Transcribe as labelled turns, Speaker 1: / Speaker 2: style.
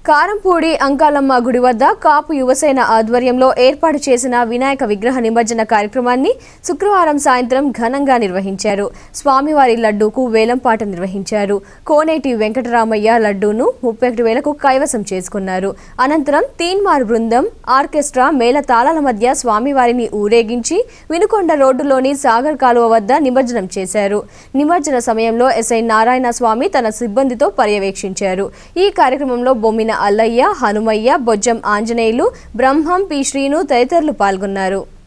Speaker 1: కారంపూడి అంకాలమ్మ గుడి వద్ద కాపు యువసేన ఆధ్వర్యంలో ఏర్పాటు చేసిన వినాయక విగ్రహ నిమజ్జన కార్యక్రమాన్ని శుక్రవారం సాయంత్రం ఘనంగా నిర్వహించారు స్వామివారి లడ్డూకు వేలంపాట నిర్వహించారు కోనేటి వెంకటరామయ్య లడ్డూను ముప్పై ఒకటి వేలకు కైవసం చేసుకున్నారు అనంతరం తీన్మార్ బృందం ఆర్కెస్ట్రా మేళ తాళాల మధ్య స్వామివారిని ఊరేగించి వినుకొండ రోడ్డులోని సాగర్ కాలువ వద్ద నిమజ్జనం చేశారు నిమజ్జన సమయంలో ఎస్ఐ నారాయణ స్వామి తన సిబ్బందితో పర్యవేక్షించారు ఈ కార్యక్రమంలో బొమ్మిన అల్లయ్య హనుమయ్య బొజ్జం ఆంజనేయులు బ్రహ్మం పి శ్రీను తదితరులు పాల్గొన్నారు